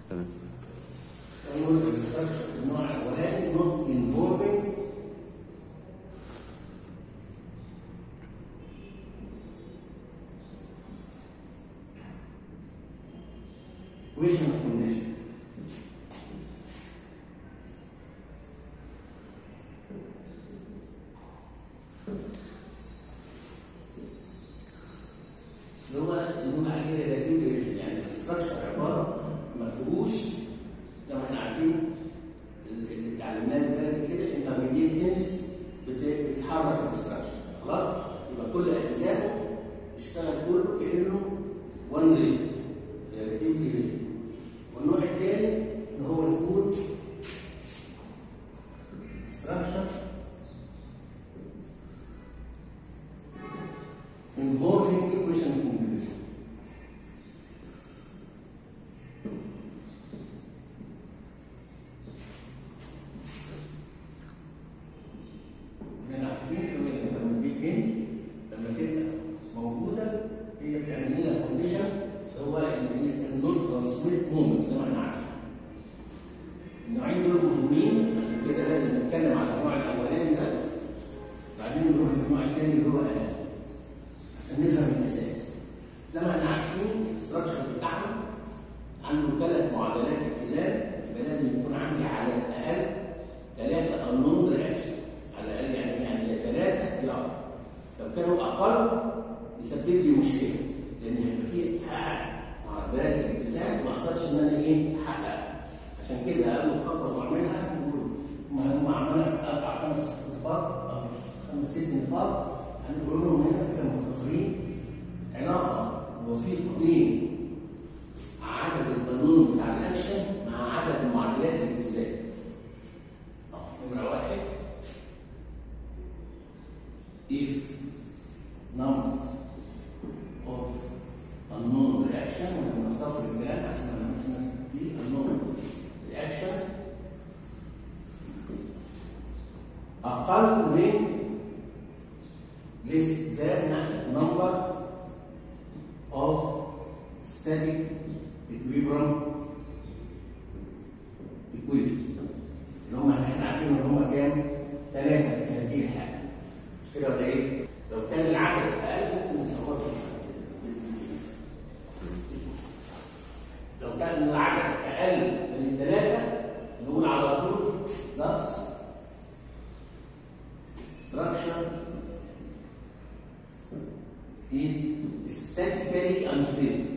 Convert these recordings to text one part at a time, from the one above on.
تمام نقول الستراكشر النوع الاولاني نوت انفولفنج equation of condition اللي هو نقول عليه ريلاتيف يعني الاستراكشر عباره ما فيهوش زي ما احنا عارفين ال- اللي اتعلمناه من بلد كده انترميديت هنجز بتحرك الاستراكشر خلاص يبقى كل اجزائه اشتغل كله كانه وان ريجن ريلاتيفلي ريجن والنوع الثاني ان هو يكون structure involving equation combination. من عارفين لما لما تيجي هند لما تبقى موجوده هي بتعمل لنا كونديشن هو ان هي النون ترانسميت مومنت زي ما احنا عارفين. النوعين دول مهمين عشان كده لازم نتكلم على النوع الاولاني ده بعدين نروح للنوع الثاني اللي هو اقل عشان نفهم الاساس زي ما احنا عارفين الاستراكشر بتاعنا عنده ثلاث معادلات اتزان يبقى لازم يكون عندي على الاقل ثلاثه انون رياكشن على الاقل يعني يعني يا ثلاثه يا أربعة. لو كانوا اقل يسبب لي مشكله لان هيبقى في معادلات الاتزان ما اقدرش ان انا ايه احققها عشان كده اول خطوه بعملها نقول ما هم عملها اربع خمس نقاط او خمس ست نقاط هنقول لهم هنا كده مختصرين علاقه وسيطه بين عدد القانون بتاع الاكشن مع عدد معادلات الاتزان. اه نمره واحد if number of unknown reaction ونختصر الكلام عشان ما نحسن في unknown reaction أقل من less than number of static equilibrium equilibrium اللي هم احنا عارفين ان هم كام؟ ثلاثة في هذه الحالة مش كده ولا ايه؟ لو كان العدد أقل ممكن نصور لو كان العدد أقل من الثلاثة نقول على طول thus structure is statically unstable.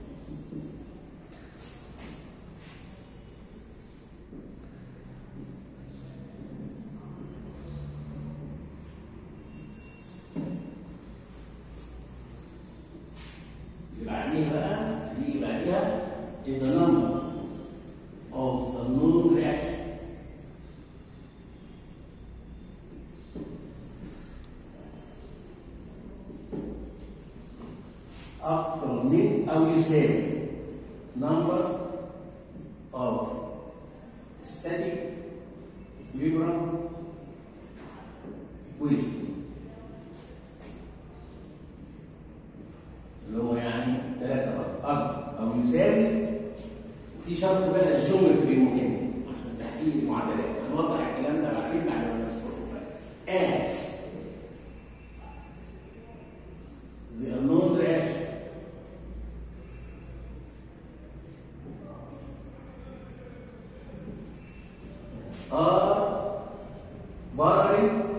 اللي بعديها بقى اللي يجي بعديها يبقى number of the known reaction أكبر من أو يساوي number of static equilibrium equilibrium اللي هو يعني ثلاثة أكبر أو يساوي وفي شرط بقى الجيومتري مهم عشان تحقيق المعادلات هنوضح الكلام ده بعدين بعد ما نذكره بقى as the unknown reaction are barring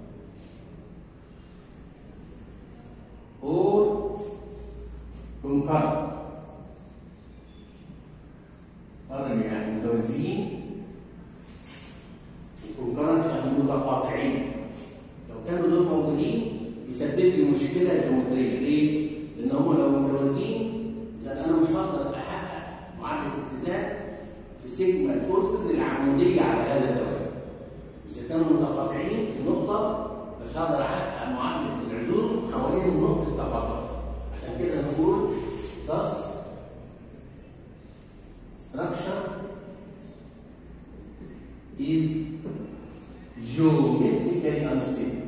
or concurrent barring يعني متوازيين concurrent يعني متقاطعين لو كانوا دول موجودين يسبب لي مشكله جيومتريه ليه؟ لان هم لو متوازيين اذا انا مش هقدر احقق معادله اتزان في سيجما الفورسز العموديه على هذا التوازن. اذا كانوا متقاطعين في نقطه مش هقدر احقق معادله العزوم حوالين نقطه التقاطع. عشان كده نقول thus structure is geometrically unstable.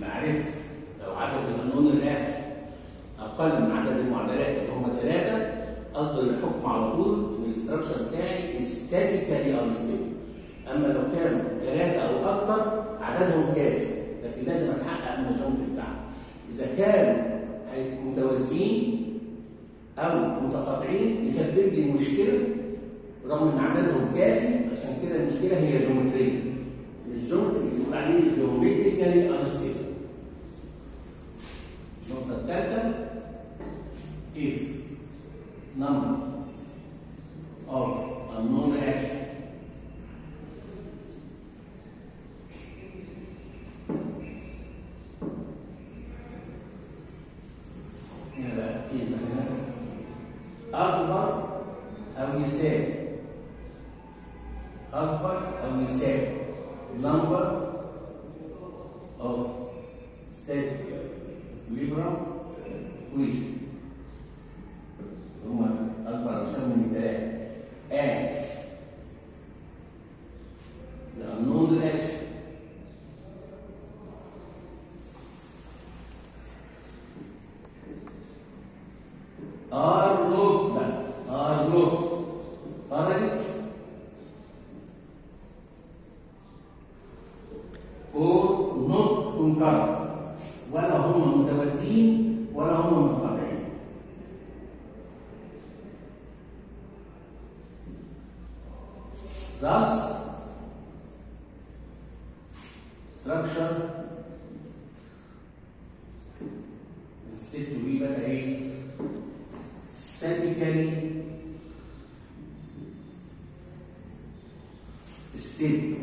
انا عرفت لو عدد القانون الرياكشن اقل من عدد المعادلات اللي هم ثلاثه اصدر الحكم على طول ان الاستراكشر بتاعي استاتيكالي انستيبل اما لو كانوا ثلاثه او اكثر عددهم كافي لكن لازم اتحقق من الجومتري بتاعهم اذا كانوا متوازيين او متقاطعين يسبب لي مشكله رغم ان عددهم كافي عشان كده المشكله هي جيومتريه الجيومتري اللي بنقول عليه جيومتريكالي انستيبل النقطه الثالثه if number of unknown reaction هنا بقى كلمة هنا أكبر أو يساوي أكبر أو يساوي number of state equilibrium equation هما أكبر أو يساوي من ثلاثة and the unknown reaction are looked back are looked خرجت or not concurrent ولا هم متوازيين ولا هم متقاطعين Thus, structure is said to be بقى ايه؟ statically stable.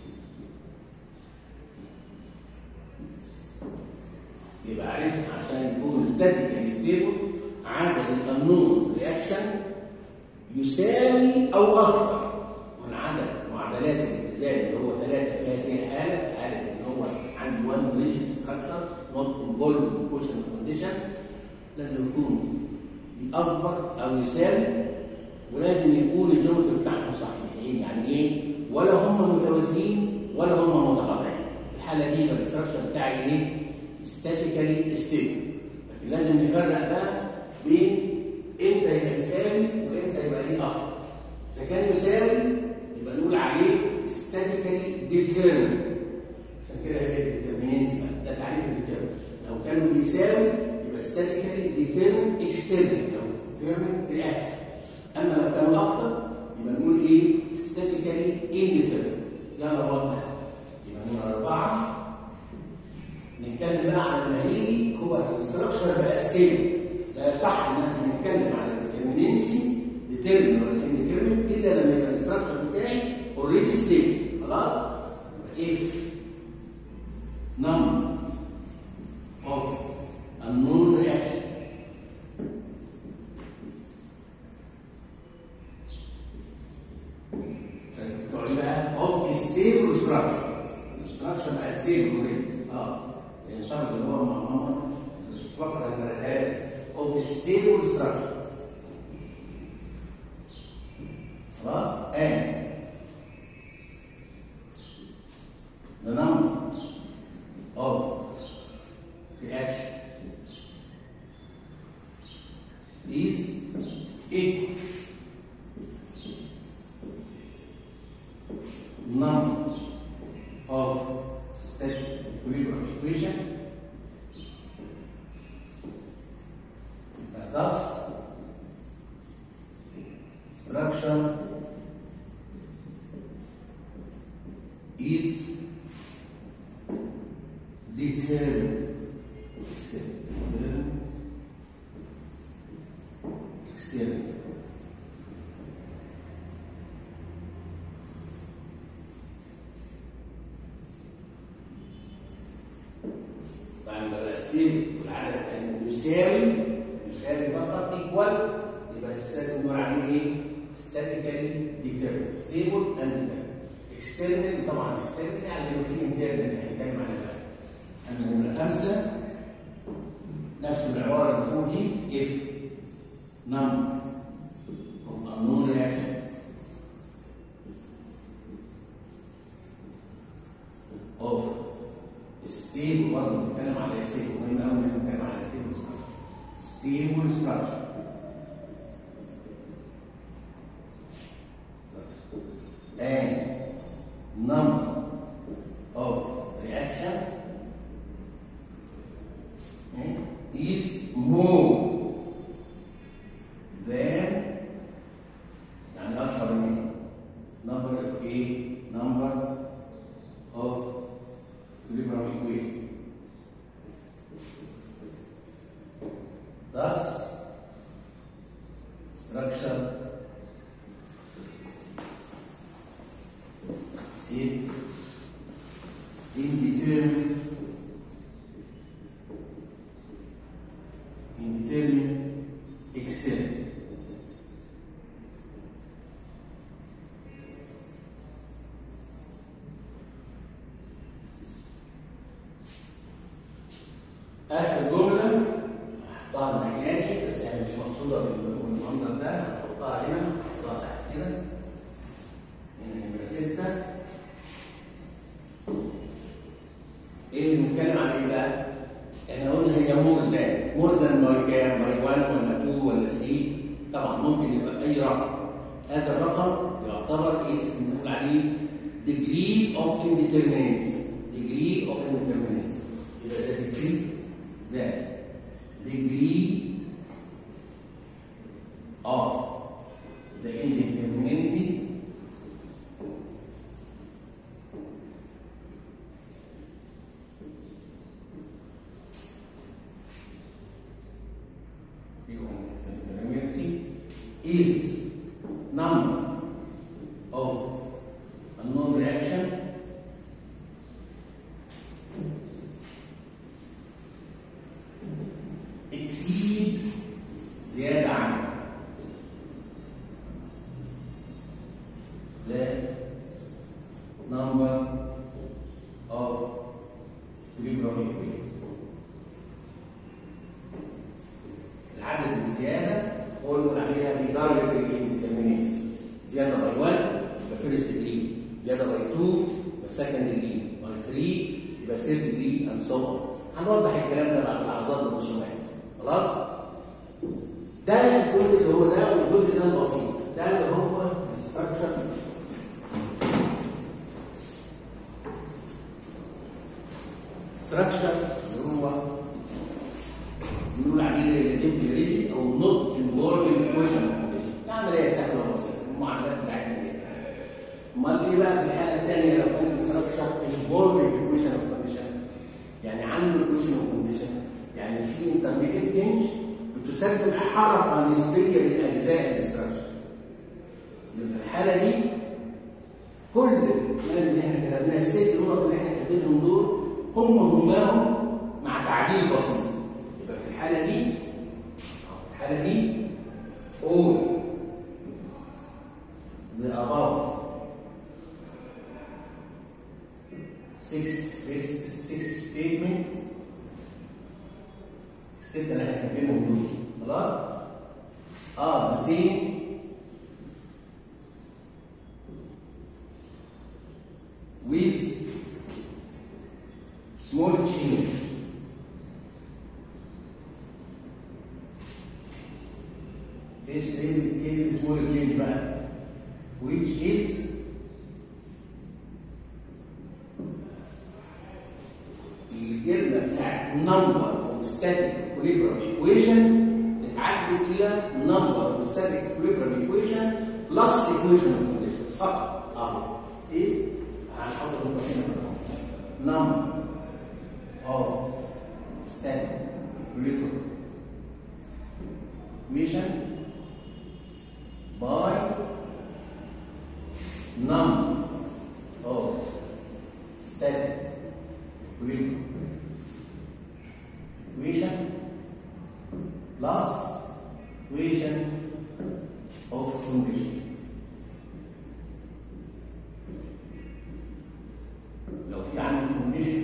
يبقى عرفنا عشان يكون statically stable عدد القانون رياكشن يساوي او اكثر من عدد معادلات الاتزان اللي هو ثلاثه في هذه الحاله في حاله ان هو عندي 1 ريجن ستراكشر نوت انفولد كوشن كونديشن لازم يكون اكبر او يساوي ولازم يكون الجيومتري بتاعهم صحيحين يعني ايه ولا هم متوازيين ولا هم متقاطعين في الحاله دي يبقى الاستراكشر بتاعي ايه ستاتيكالي ستيبل لكن لازم نفرق بقى بين امتى يبقى يساوي وامتى يبقى ايه اكتر اذا كان يساوي يبقى نقول عليه ستاتيكالي ديترمين عشان كده هي الديترميننت ده تعريف الديترمين لو كانوا بيساوي يبقى ستاتيكالي ديترمين اكسترنال او ديترمين رياكشن اما لو كانوا اكتر يبقى نقول ايه ستاتيكالي انديترمين يلا وضح يبقى نمره اربعه نتكلم بقى على اللي هيجي هو الاستراكشر بقى ستيبل لا يصح ان احنا نتكلم على الديترميننسي ديترمين ولا انديترمين الا لما يبقى الاستراكشر بتاعي اوريدي ستيبل خلاص يبقى if number of unknown reaction بتوع ايه بقى؟ of stable structure structure بقى stable already اه ينطبق اللي هو مع ماما فقره المرتبات of stable structure خلاص and the number of reaction is equal number of static equilibrium equation and thus structure is determined external external بعد ما بقى ستيبل والعدد كان يساوي يساوي فقط ايكوال يبقى الستاتيك بنقول عليه ايه؟ ستاتيكالي ديترمين ستيبل اند ديترمين اكسترنال طبعا اكسترنال يعني لو في انترنال هنتكلم على ده اما نمره خمسه نفس العباره اللي فوق دي if number of unknown reaction of stable برضه هذا الرقم يعتبر ايه بنقول عليه degree of indeterminacy degree of indeterminacy يبقى ده degree ده degree of the indeterminacy indeterminacy is number of unknown reaction exceed زيادة عن the number of equilibrium equations. العدد الزيادة هو اللي بنقول عليها بدرجة الانديترمينينسي زيادة باي 1 يبقى فيرست ديجري زيادة باي 2 يبقى سكند ديجري باي 3 يبقى ثيرد ديجري اند سو اون هنوضح الكلام ده بعد لحظات بالرسومات خلاص ده الجزء اللي هو ده والجزء ده البسيط ده اللي هو الستراكشر ستراكشر اللي هو بنقول عليه ريلاتيف ريلي او نوت انفولفنج ايكويشن دي عمليه سهله وبسيطه المعادلات بتاعتنا دي امال ايه بقى في الحاله الثانيه لو كان الستراكشر انفولفنج ايكويشن اوف كونديشن يعني عنده ايكويشن اوف كونديشن يعني في انترميديت رينج بتسبب حركه نسبيه للاجزاء الاستراكشر يبقى في الحاله دي كل الكلام اللي احنا كتبناه الست نقط اللي احنا كاتبينهم دول هم هماهم مع تعديل بسيط يبقى في الحاله دي في الحاله دي all the above six six six statements الستة اللي احنا كاتبينهم دول خلاص؟ اه the same with small change ايش ايه ايه السمول تشينج بقى؟ which is الجبنه بتاعت number of static equilibrium equation تتعدل الى number of static equilibrium equation plus equation of condition فقط اهو ايه؟ هنحط هنا number of static equilibrium equation by number of static equilibrium equation plus equation of condition لو في عندي كونديشن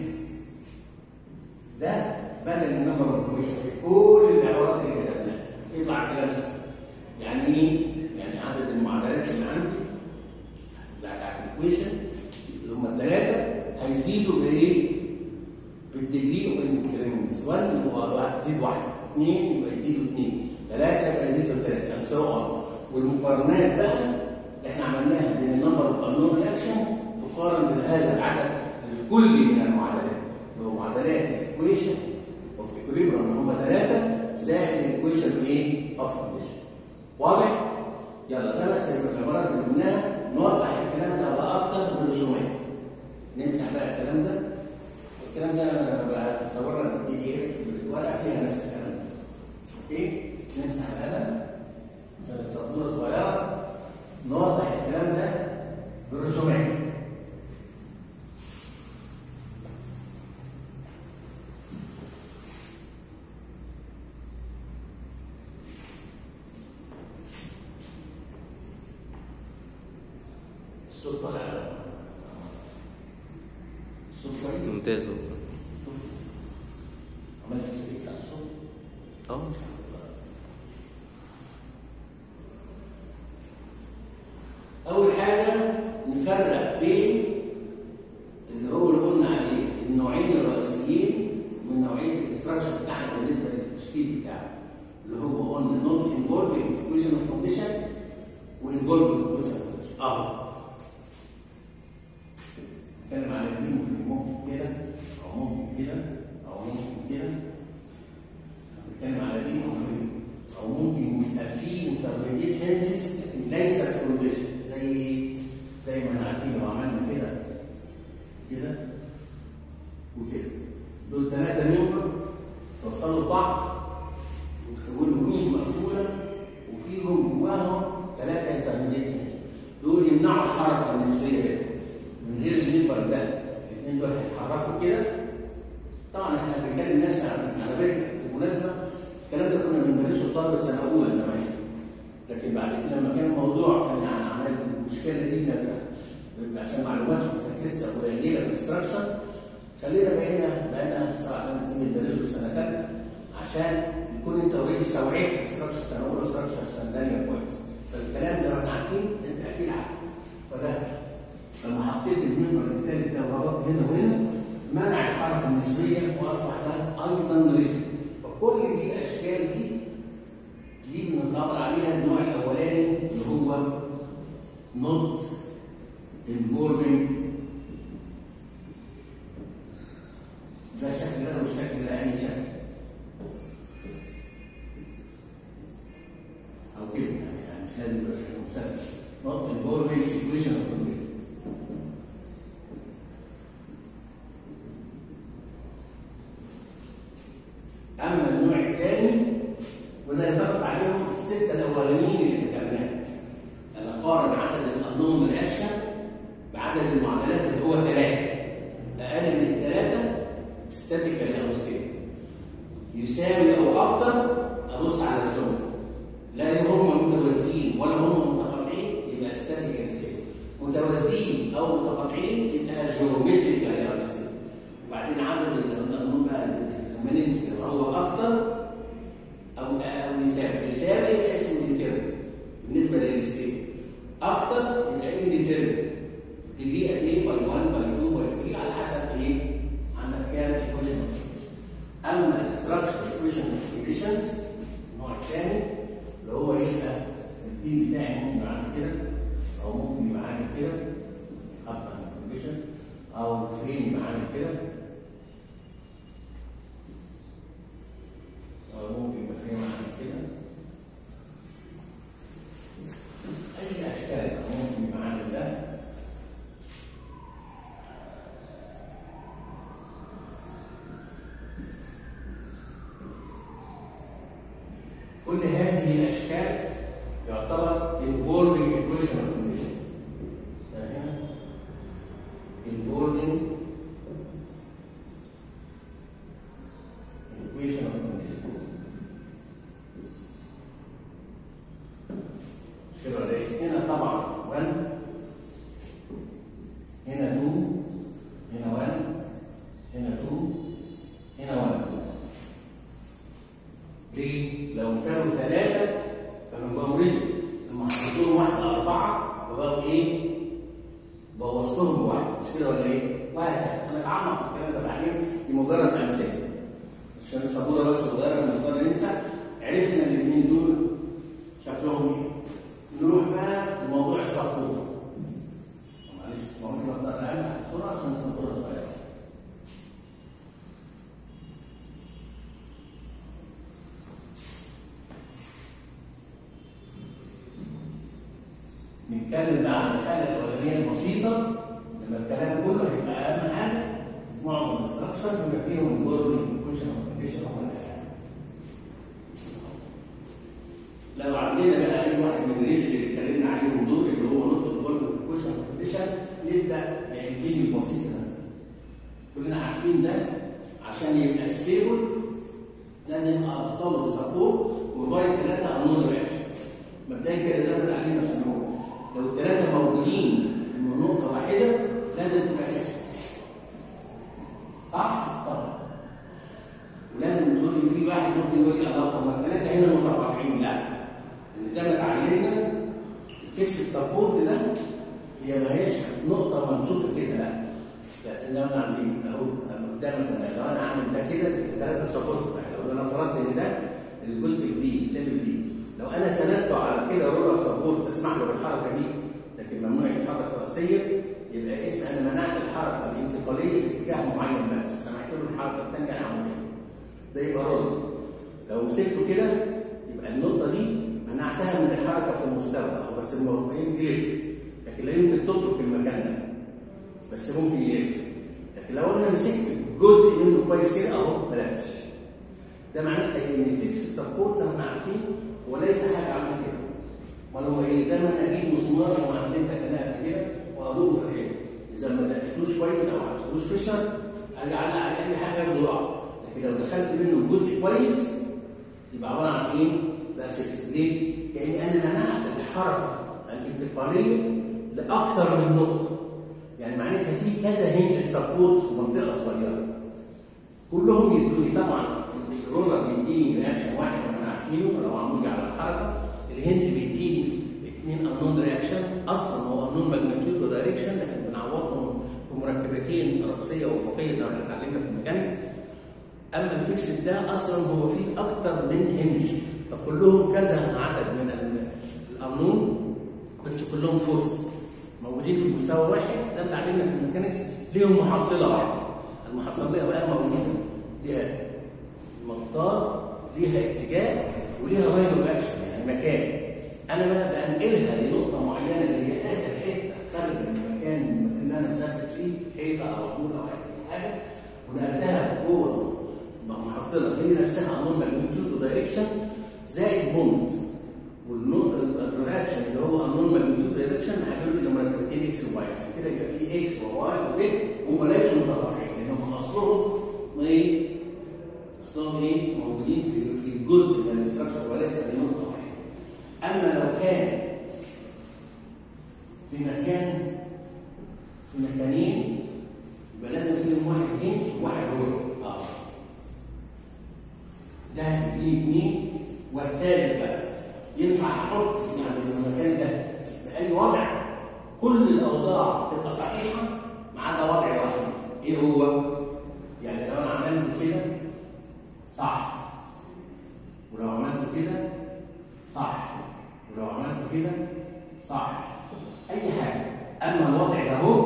ده بدل النمبر اوف كويشن في كل العبارات اللي كتبناها يطلع كلام سهل يعني ايه؟ يعني عدد المعادلات اللي عندي بتاعت الايكويشن اللي هم الثلاثه هيزيدوا بايه؟ بالديجري اوف انديترمنتس 1 يبقى واحد يزيد واحد اثنين يبقى يزيدوا اثنين ثلاثه يبقى يزيدوا ثلاثه اند سو اون والمقارنات بقى اللي احنا عملناها بين النمبر اوف انون رياكشن تقارن بهذا العدد الكلي من المعادلات اللي هو معادلات الايكويشن اوف ايكوليبريم اللي هم ثلاثه زائد الايكويشن ايه؟ اوف كونديشن واضح؟ يلا ده بس العبارات اللي قلناها نوضح الكلام ده بقى اكتر بالرسومات نمسح بقى الكلام ده الكلام ده انا بقى هصور لك بي دي اف الورقه فيها نفس الكلام ده اوكي نمسح القلم عشان سبوره صغيره نوضح الكلام ده بالرسومات الصوت طالع الصوت كويس ممتاز والله عملت تثبيت على الصوت اه اول حاجه نفرق بين اللي هو اللي قلنا عليه النوعين الرئيسيين من نوعيه الاستراكشر بتاعنا بالنسبه للتشكيل بتاعنا اللي هو قلنا نوت انفولفنج ايكويشن اوف كونديشن و وانفولف كونديشن اهو نتكلم على دي ممكن ممكن كده او ممكن كده او ممكن كده نتكلم على دي ممكن او ممكن يبقى في انترميديت تشينجز لكن ليست كونديشن زي زي ما احنا عارفين لو عملنا كده كده وكده دول ثلاثه ممبر توصلوا لبعض وتكونوا جروب مقفوله وفيهم جواهم ثلاثه انترميديت دول يمنعوا الحركه النسبيه كده من غير المنبر ده الاثنين دول هيتحركوا كده طبعا احنا بنتكلم ناس على فكره بالمناسبه الكلام ده كنا بندرسه طالب سنه اولى زمان لكن بعد كده لما كان الموضوع كان يعني عمال المشكله دي ده عشان معلوماتهم كانت لسه قليله في الاستراكشر خلينا بقينا بقينا سبع ثمان سنين بندرسه سنه ثالثه عشان يكون انت اوريدي استوعبت استراكشر سنه اولى استراكشر سنه ثانيه كويس فالكلام زي ما احنا عارفين انت اكيد عارفه فده لما حطيت المنبر الثالث ده وربطت هنا وهنا منع الحركه النسبيه واصبح ده ايضا ريجن فكل دي الاشكال دي دي بنعتبر عليها النوع الاولاني اللي هو نوت انفولفنج ده شكل ده والشكل ده اي شكل او كده يعني يعني مش لازم يبقى شكل مثلث نوت انفولفنج ايكويشن اوف اما النوع الثاني وده ينطبق عليهم السته الاولانيين اللي كتبناها انا قارن عدد الانون رياكشن بعدد المعادلات اللي هو ثلاثه اقل من الثلاثه ستاتيكال او ستيبل يساوي او اكثر ابص على الجمله لا هم متوازيين ولا هم متقاطعين يبقى ستاتيكال ستيبل متوازيين او متقاطعين يبقى جيومتريكال او ستيبل وبعدين عدد الانون بقى الديترميننس اللي هو اكثر او او يساوي يساوي يبقى اسمه ديترمين بالنسبه للستيت اكتر يبقى ايه ديترمين تجي قد ايه باي 1 باي 2 باي 3 على حسب ايه عندك كام ايكويشن اما الاستراكشر ايكويشن كونديشنز النوع الثاني اللي هو يبقى البي بتاعي ممكن يبقى عامل كده او ممكن يبقى عامل كده اب كونديشن او فريم يبقى عامل كده أو ممكن يبقى فيه معنى كده أي أشكال ممكن يبقى عامل ده كل هذه الأشكال يعتبر involving equation of condition ده هنا involving equation of condition كده ولا ايه؟ هنا طبعا 1 هنا 2 هنا 1 هنا 2 هنا 1 ليه؟ لو كانوا ثلاثة كانوا بقوا رجل لما حطيتهم واحدة أربعة فبقوا إيه؟ بوظتهم بواحد مش كده ولا إيه؟ وهكذا أنا أتعمق في الكلام ده بعدين دي مجرد أمثلة عشان السبورة بس صغيرة نقدر ننسى عرفنا الاثنين دول شكلهم إيه؟ نروح بقى لموضوع السبورة معلش اسمعوني بقدر أمسح بسرعة عشان السبورة صغيرة نتكلم بقى عن الحاله الاولانيه البسيطه لما الكلام كله هيبقى اهم حاجه معظم الاستراكشر بما فيهم الجورني والكوشن والكونديشن هم الأهم. لو عندنا بقى اي واحد من الريج اللي اتكلمنا عليهم دول اللي هو نقطه الجورني والكوشن والكونديشن نبدا بالجين البسيط ده كلنا عارفين ده عشان يبقى ستيبل لازم اوصله بسبورت وفايت ثلاثه انون رياكشن مبدئيا كده زي ما احنا علينا في النور لو الثلاثه موجودين في نقطه واحده لازم تبقى فاشل صح؟ طبعا ولازم تقول لي في واحد ممكن يقول لي الله طب ما الثلاثه هنا متفقين لا لان زي ما اتعلمنا الفيكس سبورت ده هي ما هيش نقطه ممسوكه كده لا لا لو انا عاملين اهو قدامك انا لو انا عامل ده كده الثلاثه سبورت لو انا فرضت ان ده الجزء البي سالب بي لو انا سندته على كده رولر سبورت تسمح له بالحركه دي لكن ممنوع يتحرك راسيا يبقى اسم انا منعت الحركه الانتقاليه في اتجاه معين بس وسمحت له الحركه الثانيه العموديه ده يبقى رولر لو مسكته كده يبقى النقطه دي منعتها من الحركه في المستوى هو بس الموضوع يلف لكن لا يمكن تترك المكان ده بس ممكن يلف لكن لو انا مسكت جزء منه كويس كده اهو ما لفش ده معناه ايه؟ ان الفيكس سبورت زي ما احنا عارفين وليس حاجه عامله كده امال هو ايه؟ زي ما انا اجيب مسمار وعملتها انا قبل كده واضربه في الحيط اذا ما دقتوش كويس او ما عملتوش فيشر هاجي اعلق عليه اي حاجه ياخده يقع لكن لو دخلت منه جزء كويس يبقى عباره عن ايه؟ بقى فيكس ليه؟ كاني انا منعت الحركه الانتقاليه لاكثر من نقطه يعني معناتها في كذا هنج سبورت في منطقه صغيره كلهم يدوني طبعا الرولر بيديني رياكشن واحد واحنا عارفينه لو عمودي على الحركه الهنج بيديني اثنين انون رياكشن اصلا هو انون ماجنتيود ودايركشن لكن بنعوضهم بمركبتين رأسيه وافقيه زي ما احنا اتعلمنا في الميكانيك اما الفيكس ده اصلا هو فيه اكتر من هنج فكلهم كذا عدد من الانون بس كلهم فورس موجودين في مستوى واحد ده اللي علمنا في الميكانكس ليهم محصله واحده المحصله بقى موجوده ليها مقدار ليها اتجاه وليها رايل اكشن يعني مكان انا بقى بنقلها لنقطه معينه اللي هي اخر حته خارج المكان المكان اللي انا مثبت فيه حيطه او عمود او اي حاجه ونقلتها جوه محصله هي نفسها امون ماجنتيود ودايركشن زائد بوند والرياكشن اللي هو انون ماجنتيود دايركشن هيعملوا الى مركبتين اكس وواي كده يبقى في اكس وواي وزد هم ليسوا متطابقين لانهم اصلهم ايه؟ اصلهم ايه؟ موجودين في في جزء من الاستراكشر وليس في نقطه واحده. اما لو كان في مكان في مكانين يبقى لازم فيهم واحد هنج وواحد رول اه ده يديني اثنين والثالث بقى ينفع احط يعني المكان ده باي وضع كل الاوضاع تبقى صحيحه ما عدا وضع واحد ايه هو؟ يعني لو انا عملت كده صح ولو عملت كده صح ولو عملت كده صح اي حاجه اما الوضع ده هو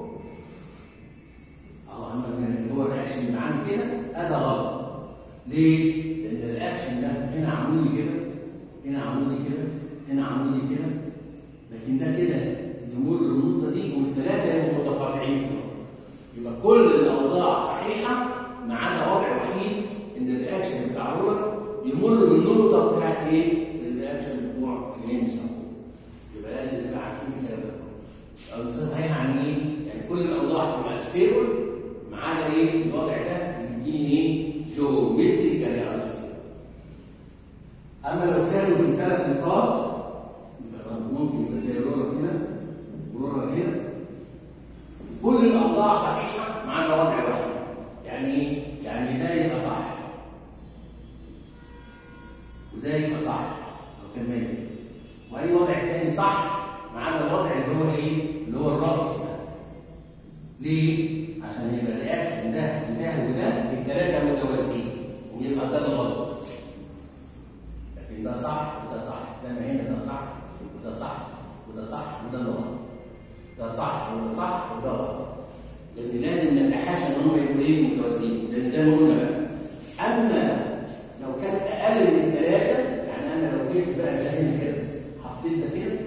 اه اما اللي هو الرياكشن اللي عامل كده هذا غلط ليه؟ لان الرياكشن ده هنا عمودي كده هنا عمودي كده هنا عمودي كده لكن ده كده يمر النقطه دي والثلاثه يبقوا متقاطعين فيهم يبقى كل الاوضاع صحيحه ما عدا وضع وحيد ان الرياكشن بتاع الرولر يمر من النقطه بتاعت ايه؟ الرياكشن بتوع الهند يبقى لازم نبقى عارفين الكلام ده او صحيح عن ايه؟ يعني كل الاوضاع تبقى ستيبل ما عدا ايه؟ الوضع ده بيديني ايه؟ جيومتريكال انستيبل اما لو كانوا في ثلاث نقاط يبقى ممكن يبقى زي رولر هنا ورولر هنا كل الاوضاع صحيحه ما عدا وضع واحد يعني ايه؟ يعني ده يبقى صح وده يبقى صح لو كان ميت واي وضع تاني صح ما عدا الوضع اللي هو ايه؟ اللي هو الراس ده ليه؟ عشان يبقى الرياكشن ده وده وده الثلاثه متوازيين ويبقى ده الغلط لكن ده صح وده صح زي ما هنا ده صح وده صح وده صح وده غلط ده صح وده صح وده غلط لان لازم نتحاشى ان هم يبقوا ايه متوازيين لان زي ما قلنا بقى اما لو كان اقل من الثلاثه يعني انا لو جيت بقى سهل كده حطيت ده كده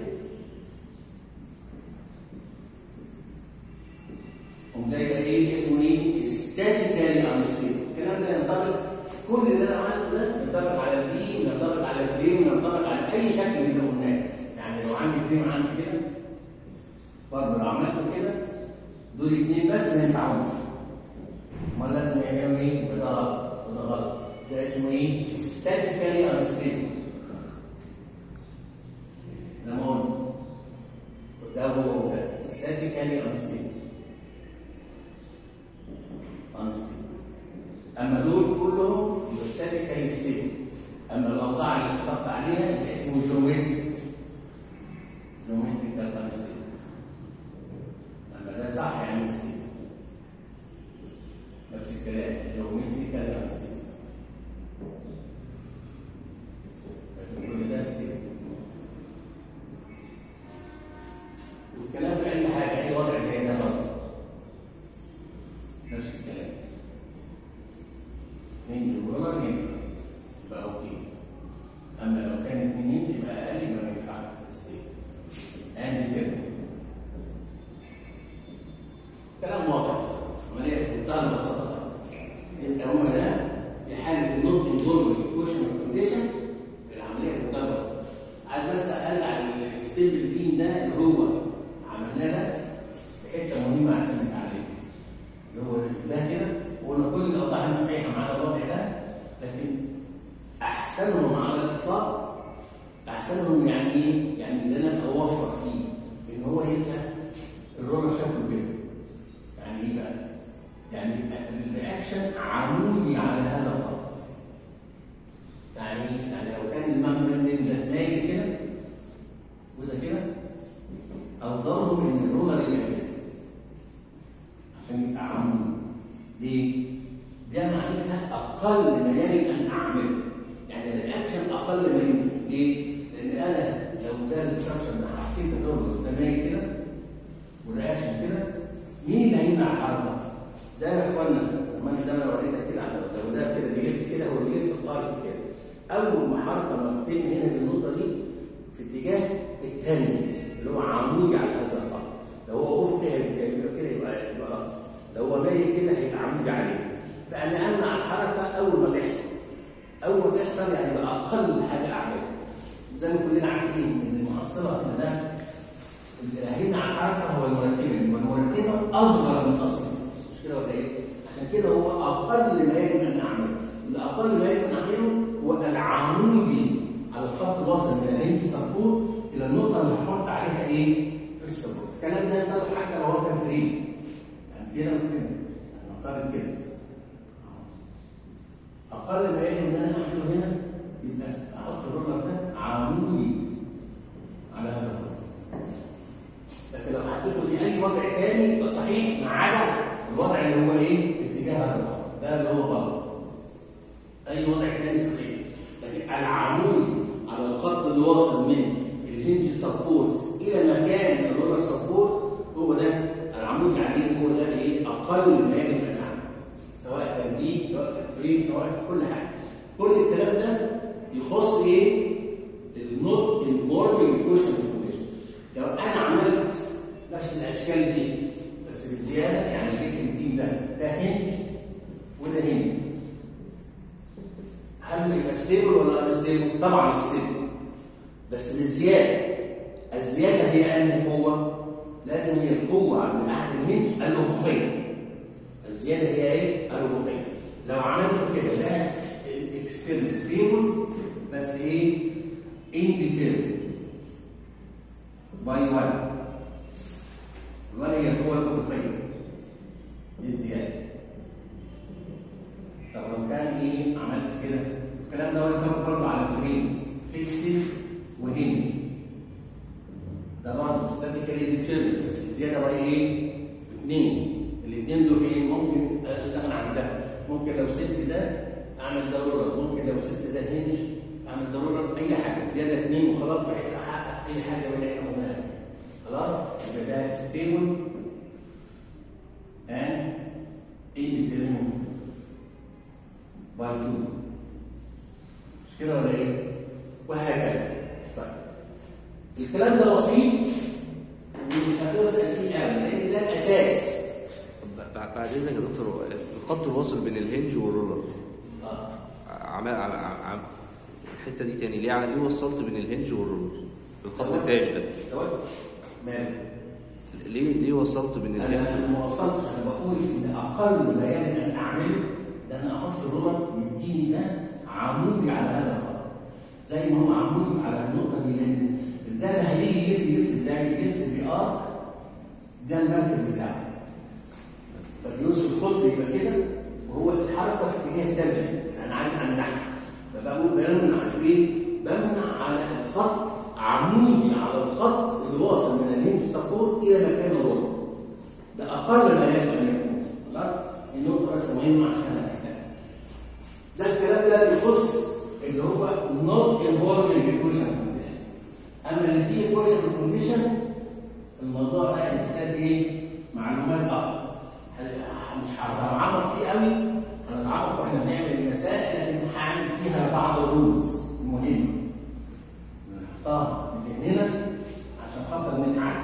قمت جايبه ايه اسمه ايه؟ ستاتيكالي انستيبل الكلام ده ينطبق كل اللي انا عملته ده ينطبق على البي وينطبق على الفريم وينطبق على اي شكل من اللي قلناه يعني لو عندي فريم عندي كده برضه لو عملته كده دول اثنين بس ما ينفعوش امال لازم يعملوا ايه؟ يبقى ده غلط وده غلط ده اسمه ايه؟ ستاتيكالي انستيبل زي ما قلنا ده هو ده ستاتيكالي انستيبل اما دول كلهم ستاتيكالي ستيبل اما الاوضاع اللي خطبت عليها اللي اسمه جيومتريك جيومتريكال انستيبل اما ده صح يعني ستيبل نفس الكلام جيومتريكال انستيبل لكن كل ده ستيبل and determined كلام واضح عمليه في منتهى البساطه انت هو ده في حاله النوت انفولد ايكويشن اوف كونديشن العمليه في منتهى البساطه عايز بس ارجع للسيمبل بين ده اللي هو عملناه ده في حته مهمه عشان نتعلم اللي هو ده كده وقلنا كل الاوضاع هنا صحيحه معانا الوضع ده لكن احسنهم على الاطلاق احسنهم يعني ايه؟ يعني ان انا اوفر فيه ان هو يبقى الرولر شكله كده يعني ايه بقى؟ يعني يبقى الرياكشن عمودي على هذا الخط يعني ايه؟ يعني لو كان الممبرين ده مايل كده وده كده افضلهم ان الرولر يبقى كده عشان يبقى عمودي ليه؟ ده معناتها اقل ما يجب ان اعمله يعني الرياكشن اقل ما يمكن ليه؟ لان انا لو ده السكشن ده حطيت الرولر ده مايل كده والرياكشن كده مين اللي هيمنع الحركه؟ ده يا اخوانا لما انت انا وريتك كده على لو ده كده بيلف كده هو بيلف في الارض كده اول ما حركه ما بتتم هنا بالنقطه دي في اتجاه التانجنت اللي هو عمودي على هذا الخط لو هو افقي هيبقى كده يبقى يبقى راس لو هو مايل كده هيبقى عمودي عليه فانا امنع الحركه اول ما تحصل اول ما تحصل يعني يبقى اقل حاجه اعملها زي ما كلنا عارفين ان المحصله ان ده اللي هيمنع الحركه هو المركبه والمركبه اصغر من الاصل مش كده ولا ايه؟ عشان كده هو اقل ما يجب ان نعمله الاقل ما يجب ان نعمله هو العمودي على الخط الوسط من الرينج سبورت الى النقطه اللي هحط عليها ايه؟ في السبورت الكلام ده ينطبق حتى لو هو كان فري يعني كده وكده نفترض كده اقل ما يجب ان انا اعمله هنا يبقى احط الرولر ده عمودي على هذا الخط لكن لو حطيته في اي وضع تاني يبقى صحيح ما عدا الوضع اللي هو ايه؟ في اتجاه هذا الخط ده اللي هو غلط اي وضع تاني صحيح لكن العمود على الخط اللي واصل من الهنج سبورت الى مكان الرولر سبورت هو ده العمود عليه هو ده ايه؟ اقل ما يجب ان نعمله سواء كان بي سواء كان فري سواء كل حاجه كل الكلام ده يخص ايه؟ النوت انفولفنج ايكويشن كونديشن لو انا عملت نفس الاشكال دي بس بالزياده يعني جيت البيم ده ده هنج وده هنج هل يبقى ستيبل ولا ان ستيبل؟ طبعا ستيبل بس بالزياده الزياده هي ان القوه لازم هي القوه من احد الهنج الافقيه الزياده هي ايه؟ الافقيه لو عملت كده ده الاكسترنال ستيبل بس ايه؟ انديترمن باي 1 1 هي القوه الافقيه بالزياده طب لو كان ايه عملت كده الكلام ده ينطبق برضه على الفريم فيكسد وهند ده برضه ستاتيكالي ديترمن بس الزياده بقى ايه؟ اثنين الاثنين دول فين ممكن استغنى عن ده ممكن لو سبت ده اعمل ضروره ممكن لو سبت ده هنج اعمل ضروره اي حاجه زياده اثنين وخلاص بحيث احقق اي حاجه من اللي احنا قلناها خلاص يبقى ده ستيبل and indeterminate by 2 مش كده ولا ايه؟ وهكذا طيب الكلام ده بسيط ومش هتسال فيه قوي لان ده الاساس طب بعد بعد اذنك يا دكتور الخط الواصل بين الهنج والرولر اه عمال عم عم الحته دي تاني ليه ليه وصلت بين الهنج والرولر الخط الداش ده دوت ماله ليه ليه وصلت بين انا الهنج انا ما وصلتش انا بقول ان اقل ما يجب ان اعمله ده انا احط الرولر يديني ده عمودي على هذا الخط زي ما هو عمودي على النقطه دي لان ده اللي هيجي يلف يلف ازاي يلف بارك ده المركز بتاعه فبيوصل الخط يبقى كده وهو الحركه في اتجاه التانجنت انا عايز امنعها فبقول بمنع ايه؟ بمنع على الخط عمودي على الخط اللي واصل من الهنج سبورت الى مكان الرولر ده اقل ما يجب ان يكون خلاص النقطه بس مهمه عشان انا ده الكلام ده بيخص اللي هو not involving equation condition اما اللي فيه equation condition الموضوع ده يحتاج ايه؟ معلومات اكتر هل- مش هنتعمق فيه قوي هنتعمق واحنا بنعمل المسائل لكن هعمل فيها بعض الرولز المهمه نحطها في ذهننا عشان خاطر نتعلم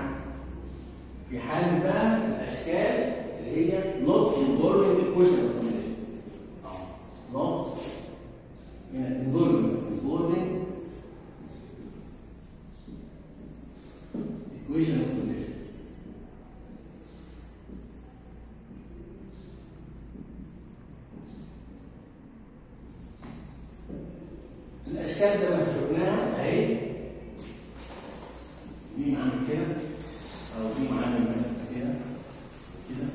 في حالة بقى الأشكال اللي هي not involving equation of combination. not هنا involving involving equation of combination. الأشكال زي ما شفناها أهي دي معانا كده أو دي معانا مثلا كده كده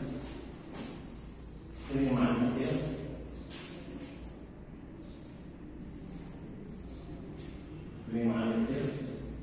دي معانا كده دي معانا كده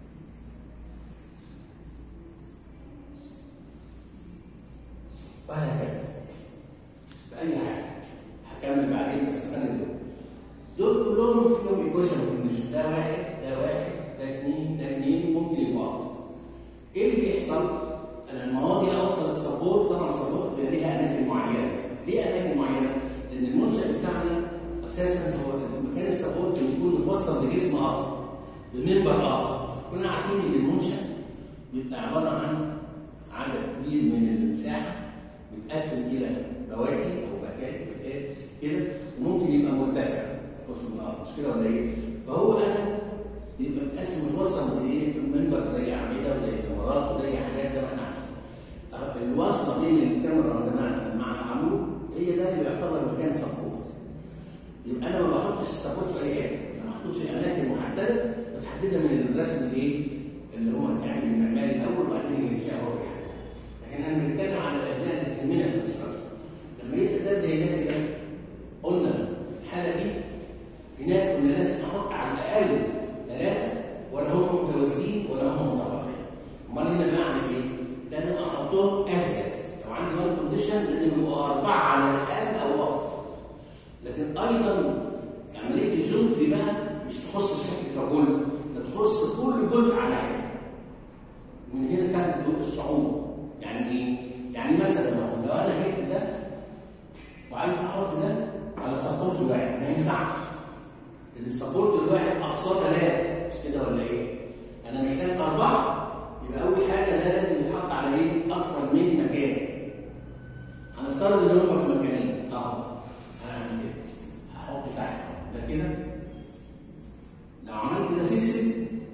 وهكذا بأي حاجة هكمل بعدين بس خلينا دول دول كلهم فيهم ايكويشن كونديشن ده واحد ده واحد ده اثنين ده اثنين ممكن يبقوا اكتر. ايه اللي بيحصل؟ انا المواضيع اوصل السبورت طبعا السبورت بيبقى ليها اماكن معينه. ليه اماكن معينه؟ لان المنشا بتاعنا اساسا هو في مكان السبورت بيكون متوصل بجسم اخر بمنبر اخر. كنا عارفين ان المنشا بيبقى عباره عن عدد كبير من المساحه بيتقسم الى بواكي او بكات بكات كده وممكن يبقى مرتفع وسط الارض مش كده ولا ايه؟ فهو انا يبقى متقسم متوصل بايه؟ منبر زي اعمده وزي كاميرات وزي حاجات زي ما احنا عارفين. الوصله بين الكاميرا والجماعه مع العمود هي ده اللي بيعتبر مكان سبورت. يبقى انا ما بحطش السبورت في اي حته، انا محطوط في اماكن محدده متحدده من الرسم الايه؟ اللي هو هتعمل المعماري الاول وبعدين ينشأ هو بيحدد. لكن احنا بنتكلم على الاجزاء اللي تهمنا في الاستراكشر. لما يبقى ده زي ده كده قلنا في الحاله دي هناك كنا لازم نحط على الاقل ثلاثه ولا هم متوازيين ولا هم متقاطعين. امال هنا بعمل ايه؟ لازم احطهم ازيد لو عندي وان كونديشن لازم يبقوا اربعه على الاقل او اكثر. لكن ايضا عمليه الجيومتري بقى مش تخص الشكل ككل ده تخص كل جزء على حده. من هنا تاخد الصعوبه. يعني ايه؟ يعني مثلا لو انا جبت ده وعايز احط ده على سبورت واحد ما ينفعش لان السبورت الواحد اقصاه ثلاثه مش كده ولا ايه؟ انا محتاج اربعه يبقى اول حاجه ده لازم يتحط على ايه؟ اكتر من مكان هنفترض ان هم في مكانين اهو هعمل كده هحط تحت ده كده لو عملت كده فيكسد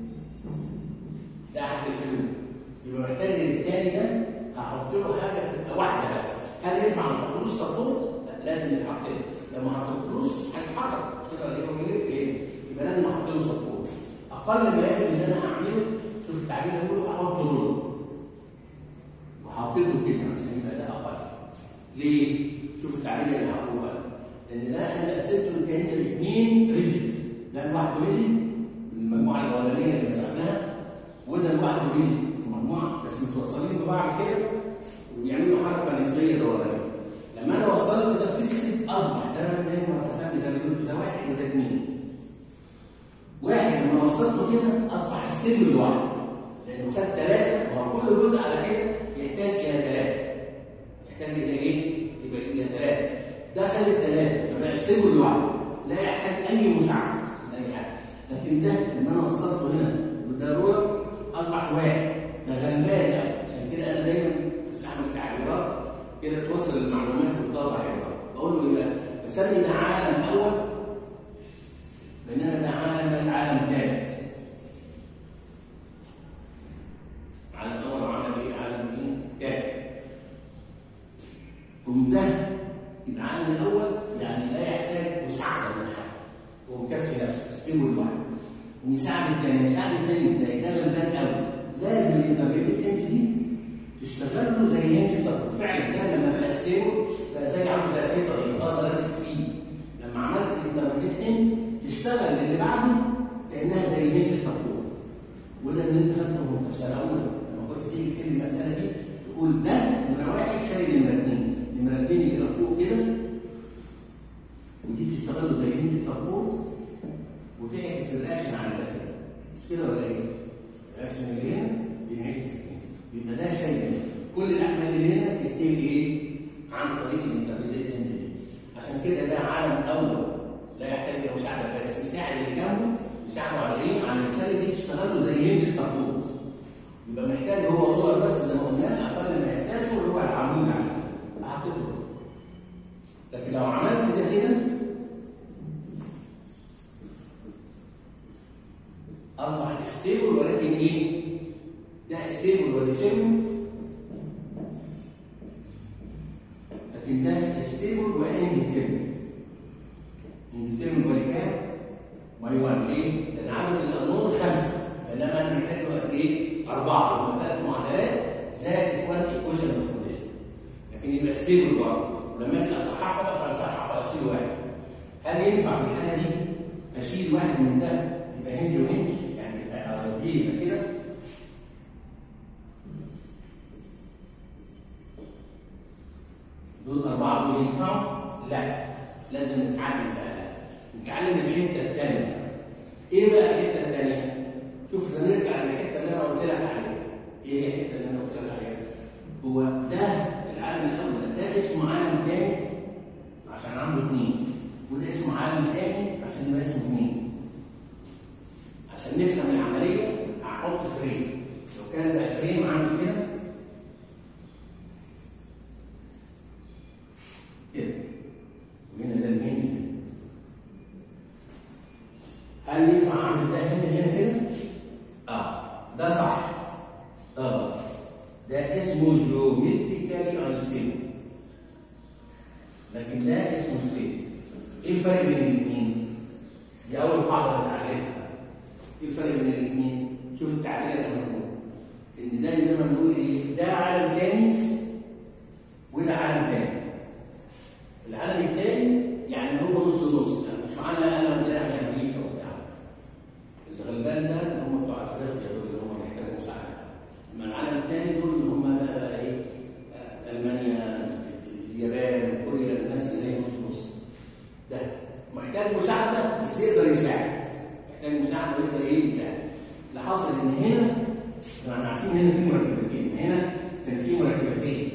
ده احد الحلول يبقى محتاج الثاني ده هحط له حاجه تبقى واحده بس هل ينفع ما احطلوش سبورت؟ لا لازم يتحط له لو ما حطيتلوش هيتحرك مش كده ولا ايه هو بيلف ايه؟ يبقى لازم احط له سبورت اقل ما يجب ان انا اعمله شوف التعبير ده بيقول احط رول وحطيته كده عشان يبقى ده اقل ليه؟ شوف التعبير اللي هقوله بقى لان ده انا قسمته كان الاثنين ريجيد ده لوحده ريجيد المجموعه الاولانيه اللي مسكناها وده لوحده ريجيد المجموعه بس متوصلين ببعض كده وبيعملوا حركه نسبيه دورانيه لما انا وصلت ده فيكسد اصبح ده زي ما حسبت ده الجزء ده واحد وده اثنين واحد لما وصلته كده اصبح ستيبل لوحده لانه خد ثلاثه وهو كل جزء على كده يحتاج الى ثلاثه يحتاج الى ايه؟ يبقى الى ثلاثه ده خد الثلاثه فبقى ستيبل لوحده لا يحتاج اي مساعده من اي حاجه لكن ده لما انا وصلته هنا بالضروره اصبح واحد ده غلبان قوي عشان كده انا دايما بستعمل تعبيرات كده توصل المعلومات للطلبه حلوه بقول له ايه بسمي ده عالم اول بينما ده عالم عالم ثالث عالم اول وعالم ايه عالم ايه ثالث وده العالم الاول يعني لا يحتاج مساعده من حد هو مكفي نفسه ستيبل لوحده ويساعد الثاني يساعد الثاني ازاي ده غلبان قوي لازم الانترميديت انت دي تشتغل له زي انت فعلا ده لما بقى ستيبل بقى زي عامل زي الحيطه دي اقدر امسك فيه لما عملت الانترميديت انت تشتغل اللي بعده كانها زي بنت الخطوه وده اللي انت خدته في سنه اولى لما كنت تيجي تكتب المساله دي تقول ده نمره واحد شايل نمره اثنين نمره اثنين يبقى فوق كده ودي تشتغل له زي بنت سبورت وتعكس الاكشن على ده كده مش كده ولا ايه؟ الاكشن اللي هنا بينعكس يبقى ده شايل كل الاحمال اللي هنا تتنقل ايه؟ عن طريق الانترميديت انجن عشان كده ده عالم اول لا يحتاج الى مساعده بس يساعد اللي جنبه يساعده على ايه؟ على يخلي دي تشتغل له زي هند سبورت يبقى محتاج هو دولار بس زي ما قلنا اقل ما ستيبل برضه ولما اجي اصححه بقى اصححه اشيل واحد هل ينفع في الحاله دي اشيل واحد من ده يبقى هنج وهنج يعني اوديه يبقى كده دول أربعة دول ينفعوا؟ لا لازم نتعلم بقى نتعلم الحتة التانية إيه بقى الحتة التانية؟ شوف نرجع للحتة اللي أنا قلت لك عليها إيه هي الحتة اللي أنا قلت لك عليها؟ هو ده العالم الأول ده اسمه عالم تاني عشان عنده اتنين وده اسمه عالم تاني عشان يبقى اسمه اتنين عشان نفهم العملية هحط فريم لو كان بقى فريم عامل كده كده وهنا ده المين هل ينفع اعمل ده هنا هنا كده؟ اه ده صح اه ده اسمه جيومتريكالي انستيبل لكن ده اسمه ستيبل ايه الفرق بين الاثنين؟ دي اول قاعده بتعلمها ايه الفرق بين الاثنين؟ شوف التعليل اللي احنا بنقوله ان ده لما نقول ايه؟ ده عالم تاني وده عالم تاني العالم الثاني يعني هو نص نص يعني مش معنى انا زي عشان امريكا وبتاع الغلبان ده اللي هم بتوع افريقيا دول اللي هم محتاجوا مساعده اما العالم الثاني دول اللي هم بقى, بقى ايه آه، المانيا اليابان كوريا الناس اللي هي نص نص ده محتاج مساعده بس يقدر يساعد محتاج مساعده ويقدر ايه يساعد اللي حصل ان هنا احنا عارفين هنا في مركبتين هنا كان في مركبتين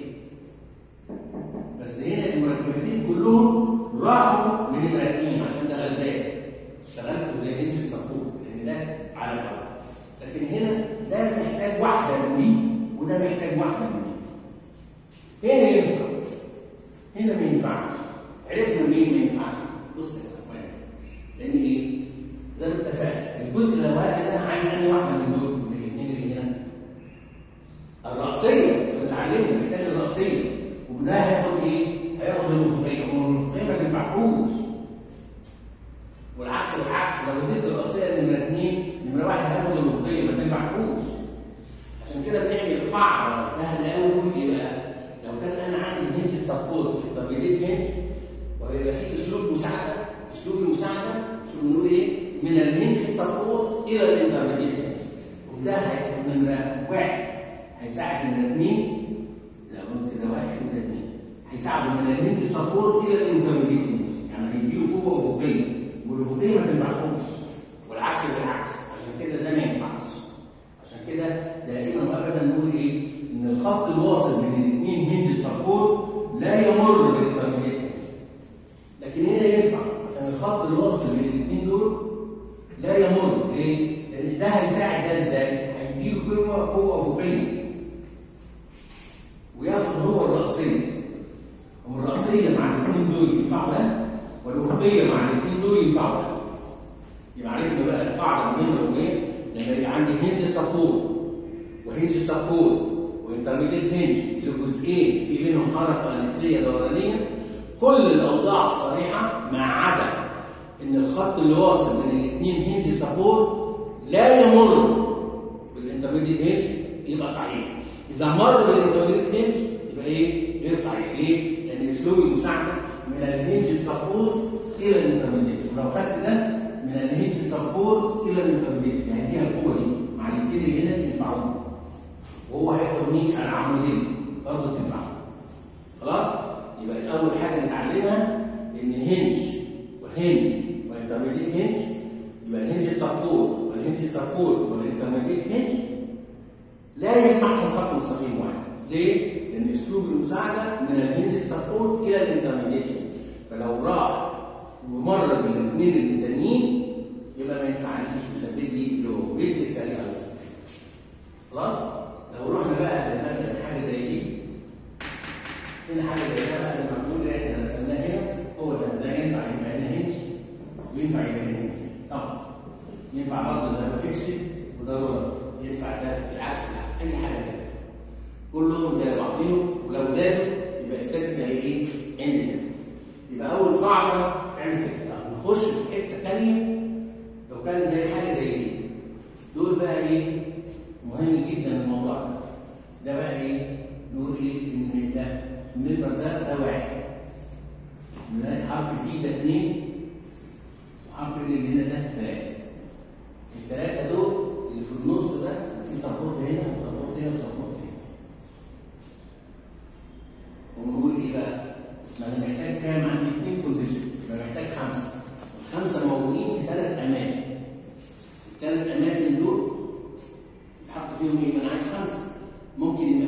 بس هنا المركبتين كلهم راحوا من المراكبين عشان ده غلبان اشتغلت زي انجن سبورت لان ده على الارض لكن هنا ده محتاج واحده من دي وده محتاج واحده من دي هنا ينفع هنا ما ينفعش عرفنا ليه ما ينفعش بص يا اخوان لان ايه زي ما اتفقنا الجزء الهوائي ده عايز انهي واحده من دول من الاثنين اللي هنا الرأسية زي ما اتعلمنا محتاج الرأسية وده هياخد ايه؟ هياخد الأفقية والأفقية ما تنفعهوش والعكس بالعكس لو اديت الرأسية نمرة اثنين نمرة واحد هياخد الأفقية ما تنفعهوش عشان كده بنعمل قاعدة سهلة قوي نقول ايه بقى؟ لو كان أنا عندي هنج سبورت انترميديت هنج وهيبقى في أسلوب مساعدة أسلوب المساعدة شو بنقول ايه؟ من الهنج سبورت إلى الانترميديت هنج وده هيكون نمرة واحد هيساعد من اثنين زي ما قلت كده واحد وده اثنين هيساعده من الهند سبورت الى الانترميديت يعني هيديله قوه افقيه والافقيه ما تنفعهوش والعكس بالعكس عشان كده ده ما ينفعش عشان كده دائما وابدا نقول ايه ان الخط الواصل بين الاثنين هنج سبورت لا يمر بالانترميديت لكن هنا ينفع عشان الخط الواصل بين الاثنين دول لا يمر ليه؟ لان ده هيساعد ده ازاي؟ هيديله قوه قوه افقيه وياخد هو الرأسية والرأسية مع الاثنين دول ينفعوا ده والأفقية مع الاثنين دول ينفعوا ده يبقى عرفنا بقى القاعدة المهمة وإيه؟ لما يبقى عندي هنج سبورت وهنج سبورت وانترميديت هنج لجزئين في بينهم حركة نسبية دورانية كل الأوضاع صريحة ما عدا إن الخط اللي واصل بين الاثنين هنج سبورت لا يمر بالانترميديت هنج يبقى صحيح إذا مر بالانترميديت هنج يبقى إيه؟ غير صحيح، ليه؟ لأن أسلوب المساعدة من الهنج سبورت إلى الانترميديت، ولو خدت ده من الهنج سبورت إلى الانترميديت، يعني دي القوة دي مع الاثنين اللي هنا ينفعون. وهو هياخد مين؟ العمودية برضه تنفعه. خلاص؟ يبقى أول حاجة نتعلمها إن هنج وهنج وانترميديت هنج يبقى الهنج سبورت والهنج سبورت والانترميديت هنج لا يجمعهم خط مستقيم واحد ليه؟ لان اسلوب المساعده من الهنج سبورت الى الانترميديشن فلو راح ومر بالاثنين التانيين يبقى ما ينفعنيش ويسبب لي جيومتريكال انسر خلاص؟ لو رحنا بقى مثلا حاجه زي دي هنا حاجه زي ده بقى المعمول اللي احنا رسمناه هنا هو ده ده ينفع يبقى هنا هنج وينفع يبقى هنا هنج طبعا ينفع برضه ده فيكسد وده رولر ينفع ده في العكس بالعكس اي حاجه كده كلهم زي بعضهم ولو زادوا يبقى استاتيكالي ايه؟ اند يبقى اول قاعده تعمل كده نخش في حته ثانيه لو كان زي حاجه زي دي دول بقى ايه؟ مهم جدا الموضوع ده ده بقى ايه؟ نقول ايه؟ ان ده المنبر ده ده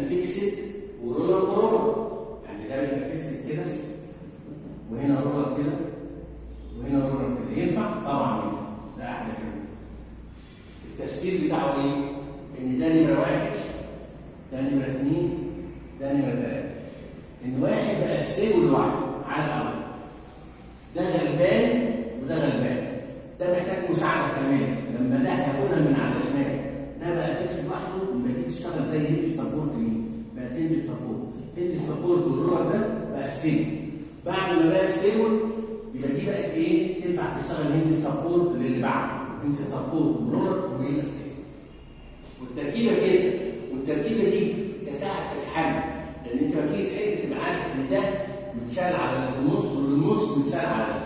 فيكسد ورولر ورولر يعني ده بيبقى فيكسد كده وهنا رولر كده وهنا رولر كده ينفع؟ طبعا ينفع ده احلى كده التفسير بتاعه ايه؟ ان ده نمره واحد ده نمره اثنين ده نمره ثلاثه ان واحد بقى ستيبل لوحده على الاول ده غلبان وده غلبان ده محتاج مساعده كمان لما ده هياخدها من على الشمال ده بقى فيكس لوحده يبقى دي تشتغل زي هينج سبورت ليه بقت هينج سبورت هينج سبورت والرولر ده بقى ستيبل بعد ما بقى ستيبل يبقى دي بقت ايه تنفع تشتغل هينج سبورت للي بعده هينج سبورت ورولر ويبقى ستيبل والتركيبه كده والتركيبه دي تساعد في الحل لان انت لما تيجي تحل تبقى عارف ان ده متشال على اللي في النص واللي النص متشال على ده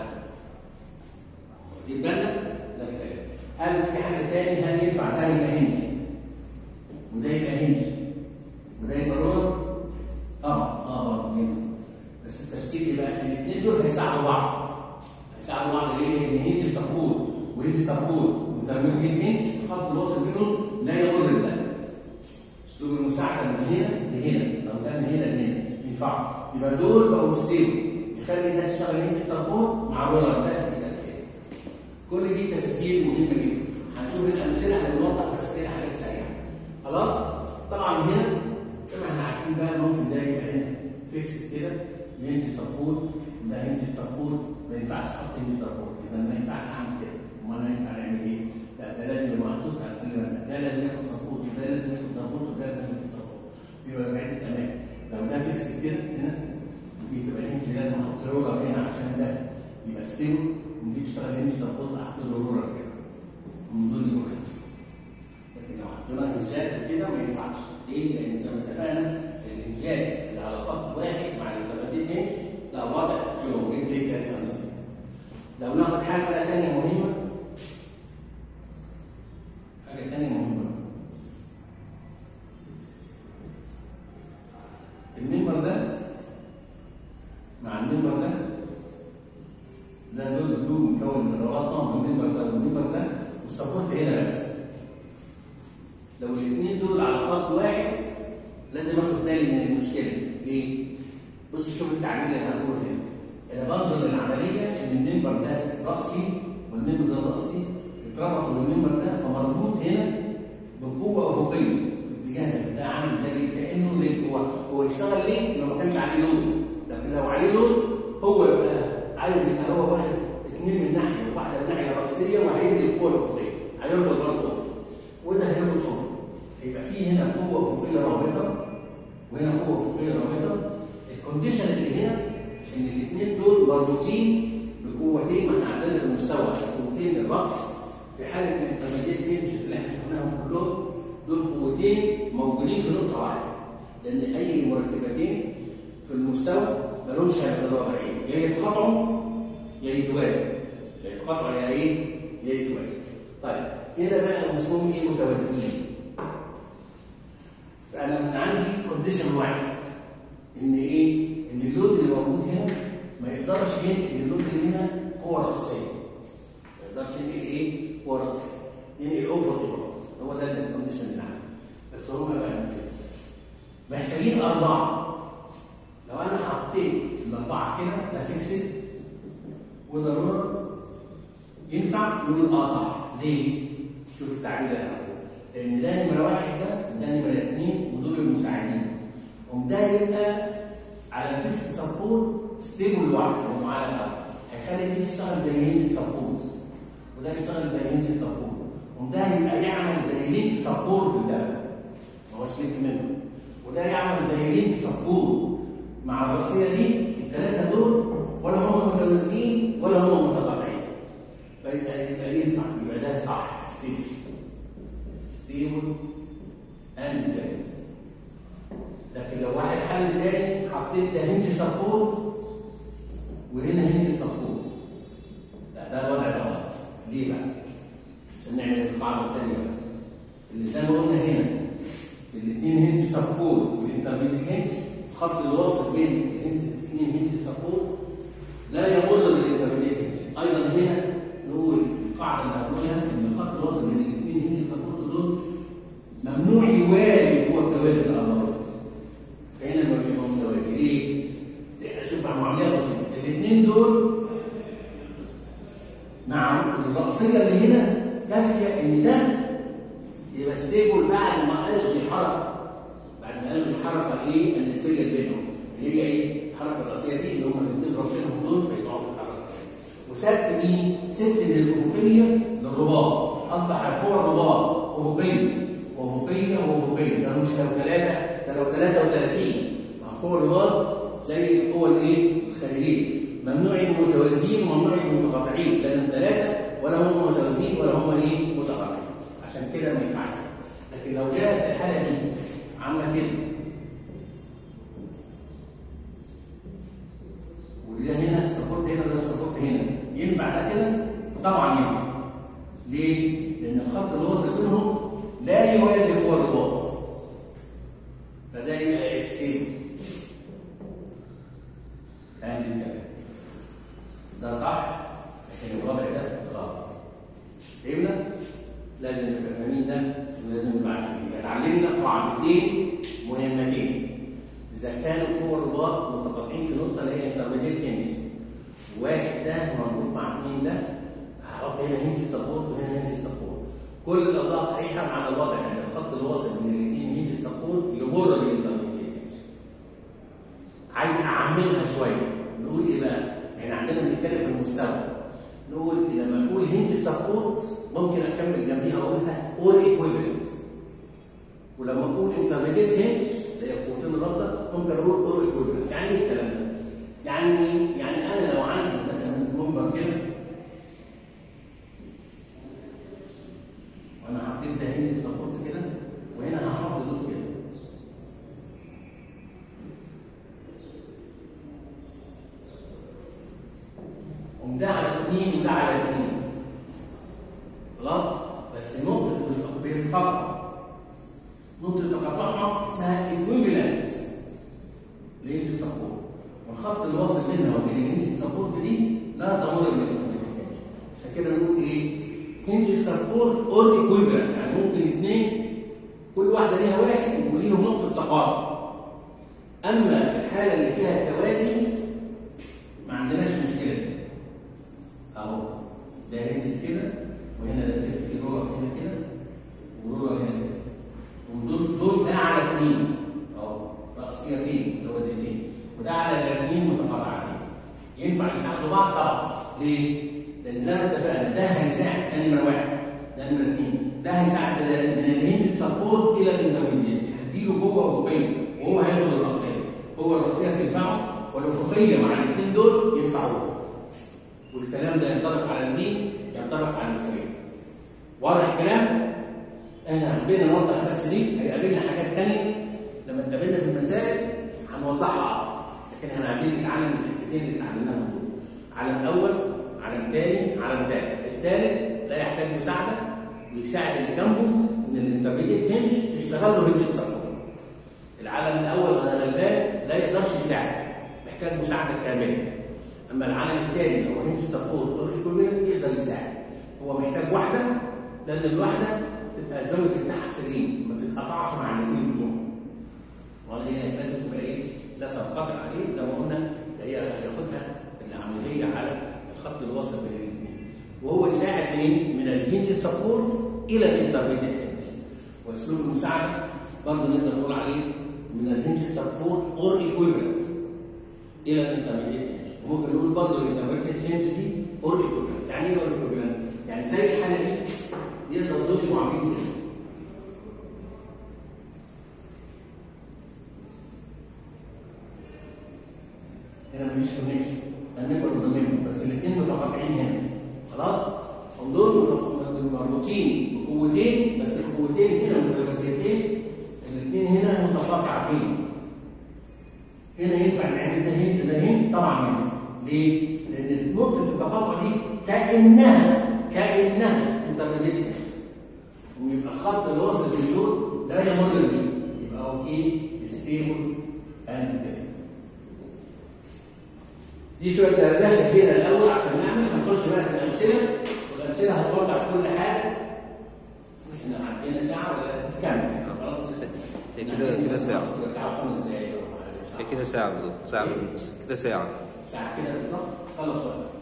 واخدين بالنا؟ ده الكلام هل في حل تاني هل ينفع ده يبقى هنج وده يبقى هنج وده يبقى رولر؟ طبعا اه برضه ينفع بس التفسير ايه بقى؟ الاثنين دول هيساعدوا بعض هيساعدوا بعض ليه؟ لان هنج سبورت وهنج سبورت وترميم هنج الخط الواصل بينهم لا يضر البلد اسلوب المساعده من هنا لهنا او ده من هنا لهنا ينفع يبقى دول بقوا ستيبل يخلي ده يشتغل هنا سبورت مع الرولر ده يبقى ستيبل كل دي تفاصيل مهمه جدا هنشوف الامثله هنوضح بس كده حاجات سريعه خلاص طبعا هنا زي ما احنا عارفين بقى ممكن ده يبقى هنا فيكس كده ينفي سبورت ده ينفي سبورت ما ينفعش احط ينفي سبورت اذا ما ينفعش اعمل كده امال ينفع نعمل ايه؟ لا ده لازم يبقى محطوط على الفيلم ده لازم ياخد سبورت وده لازم ياخد سبورت وده لازم ياخد سبورت يبقى بعيد تمام لو ده فيكس كده هنا دي تبقى هنا لازم احط رولر هنا عشان ده يبقى ستيبل ودي تشتغل هنا سبورت احط له رولر كده من دول يبقى خمس لكن لو حطينا انشاء كده ما ينفعش ليه؟ لان زي ما اتفقنا الانشاء اللي على خط واحد مع الانترميديت ده وضع شنو؟ انتيكال كونستنت لو ناخد حاجه بقى ثانيه مهمه حاجه ثانيه مهمه المنبر ده مع المنبر ده ده دول بلو مكون من رباطه من المنبر ده والمنبر ده والسبورت هنا بس لو الاثنين دول على خط واحد لازم اخد بالي من المشكله ليه؟ بص شوف التعبير اللي هقوله هنا انا بنظر للعمليه ان المنبر ده راسي والمنبر ده راسي اتربطوا بالمنبر ده فمربوط هنا بقوه افقيه في الاتجاه ده ده عامل زي كانه لينك هو هو يشتغل لينك لو ما كانش عليه لود لكن لو عليه لود هو يبقى عايز يبقى هو واحد اثنين من ناحيه وواحده من ناحيه راسيه وهيدي القوه الافقيه هيربط برضه وده هيربط فوق يبقى في هنا قوه افقيه رابطه وهنا قوه افقيه رابطه الكونديشن اللي هنا ان الاثنين دول مربوطين بقوتين ما احنا عندنا في المستوى قوتين الرأس في حاله الانترميديت رينجز اللي احنا شفناهم كلهم دول قوتين موجودين في نقطه واحده لان اي مركبتين في المستوى ما لهمش رابعين يا يتقاطعوا يا يتوازوا يا يتقاطعوا يا ايه؟ يا يتوازوا طيب هنا بقى اسمهم ايه متوازيين فانا من عندي كونديشن واحد ان ايه؟ ان اللود اللي موجود هنا ما يقدرش ينقل اللود اللي هنا قوه راسيه. ما يقدرش ينقل ايه؟ قوه راسيه. ينقل اوفر خلاص هو ده الكونديشن اللي عندي. بس هم بقى كده. محتاجين اربعه. لو انا حطيت الاربعه كده ده فيكسد وده رولر ينفع نقول اه صح ليه؟ شوف التعبير اللي انا لان ده نمره واحد ده وده نمره اثنين ودول المساعدين. وده يبقى على الفيكس سبورت ستيبل لوحده لانه على الاول هيخلي دي تشتغل زي هند سبورت وده يشتغل زي هند سبورت وده يبقى يعمل زي لينك سبورت ده ما هوش لينك منه وده يعمل زي لينك سبورت مع الرأسية دي الثلاثة دول ولا هم متوازيين ولا هم متقاطعين فيبقى يبقى ينفع يبقى ده صح ستيبل ستيبل اند لكن لو واحد حل تاني حطيت ده هنج سبورت وهنا هنج سبورت لا ده الوضع ده غلط ليه بقى؟ عشان نعمل القاعده الثانيه بقى اللي زي ما قلنا هنا الاثنين هنج سبورت والانترميديت هنج الخط اللي واصل بين الاثنين هنج سبورت لا يمر بالانترميديت هنج ايضا هنا نقول القاعده اللي هنقولها ان الخط اللي واصل بين الاثنين هنج سبورت دول ممنوع يوالي هو التوازي الامرين الرأسية اللي هنا كافية إن ده يبقى ستيبل بعد ما ألغي الحركة بعد ما ألغي الحركة إيه النسبية بينهم اللي هي إيه الحركة الرأسية دي اللي هم الاثنين راسينهم دول فيطلعوا الحركة وسبت مين؟ سبت الأفقية للرباط أصبح القوة الرباط أفقية وأفقية وأفقية ده مش لو ثلاثة ده لو 33 مع قوة الرباط زي القوة الإيه؟ الخارجية ممنوع يبقوا متوازيين وممنوع يبقوا متقاطعين لأن ثلاثة ولا هم متوازيين ولا هم إيه؟ متقاطعين عشان كده ما ينفعش لكن لو جاءت الحالة دي عاملة كده وده هنا سبورت هنا وده سبورت هنا ينفع ده كده؟ طبعا ينفع ليه؟ لأن الخط اللي واصل بينهم لا يوازي هو الرباط فده يبقى اس ايه؟ ادي الكلام ده صح لكن الوضع ده غلط فهمنا؟ لازم نبقى فاهمين ده ولازم نبقى عارفين يبقى اتعلمنا قاعدتين مهمتين اذا كانوا قوة الرباط متقاطعين في نقطة اللي هي انترميديت هنج واحد ده مربوط مع اثنين ده هحط هنا هنج سبورت وهنا هنج سبورت كل الاوضاع صحيحة مع الوضع ان الخط اللي واصل من الاثنين هنج سبورت يجر بالانترميديت هنج عايز اعملها شويه نقول ايه بقى؟ احنا عندنا بنتكلم في المستوى نقول لما نقول هنج سبورت ممكن اكمل جنبيها اقولها اور ايكويفالنت ولما اقول انترميديت هنج اللي هي قوتين الرابطه ممكن اقول اور ايكويفالنت يعني ايه الكلام ده؟ يعني يعني انا لو عندي مثلا منبر كده وانا حطيت ده هنج سبورت كده وهنا هحط دول كده وده على اثنين وده على اثنين خلاص بس نقطة بيتقطع نقطة تقاطعها اسمها ايكويفالنت لينج سبورت والخط اللي واصل بينها وبين اللينج سبورت دي لا تمر بالانترميديت عشان كده نقول ايه؟ هنج سبورت اور ايكويفالنت يعني ممكن اثنين كل واحدة ليها واحد وليهم نقطة تقاطع أما الحالة اللي فيها التوازي ما عندناش مشكلة اهو ده هنا كده وهنا ده كده في رولر هنا كده ورولر هنا كده ودول دول ده على اثنين اهو راسيتين توازيتين وده على الاثنين متقاطعتين ينفع يساعدوا بعض طبعا ليه؟ لان زي ما اتفقنا ده هيساعد ده نمره واحد ده نمره اثنين ده هيساعد ده من الهند سبورت الى الانترميديت هديله جوه افقيه وهو هياخد الراسيه هو الراسيه تنفعه والافقيه مع الاثنين دول ينفعوه والكلام ده ينطبق على المين؟ ينطبق على الفريق. واضح الكلام؟ احنا حبينا نوضح بس دي هيقابلنا حاجات ثانيه لما اتقابلنا في المسائل هنوضحها اكتر. لكن احنا عايزين نتعلم الحتتين اللي اتعلمناهم دول. علم اول، علم ثاني، علم ثالث. الثالث لا يحتاج مساعده ويساعد اللي جنبه ان الانترميديت هنج يشتغل له هنج سبورت. العالم الاول غلبان لا يقدرش يساعد محتاج مساعده كامله. اما العالم الثاني لو هنج سبورت اور ايكويفالنت يقدر يساعد هو محتاج واحده لان الواحده تبقى زاويه بتاعها سليم ما تتقطعش مع الاثنين بتوعه ولا هي لازم تبقى ايه لا تنقطع عليه زي ما قلنا هي هياخدها العموديه على الخط الوسط بين الاثنين وهو يساعد منين؟ من الهنج سبورت الى الانترميديت هنج واسلوب المساعده برضه نقدر نقول عليه من الهنج سبورت اور ايكويفالنت الى الانترميديت هنج وممكن نقول برضه الانترميديت هنج دي اور ايكويفالنت يعني ايه اور ايكويفالنت؟ يعني زي الحاله دي يقدر دول يبقوا عاملين كده هنا مفيش كونكشن ده نمبر وده نمبر بس الاثنين متقاطعين هنا خلاص؟ دول مربوطين بقوتين بس القوتين هنا متوازيتين الاثنين هنا متقاطعتين هنا ينفع نعمل ده هنج ده هنج طبعا ينفع ليه؟ لان نقطه التقاطع دي كانها كانها انترميديت ويبقى الخط اللي واصل للدور لا يمر بيه يبقى اوكي ستيبل اند دي شويه دردشه كده الاول عشان نعمل هنخش بقى في الامثله والامثله هتوضح كل حاجه احنا عندنا ساعه ولا نكمل خلاص لسه هي كده كده ساعة كده ساعه وخمس دقايق ولا حاجة. هي كده ساعة بالظبط ساعة ونص كده ساعة ساعه كده بالظبط خلص وقت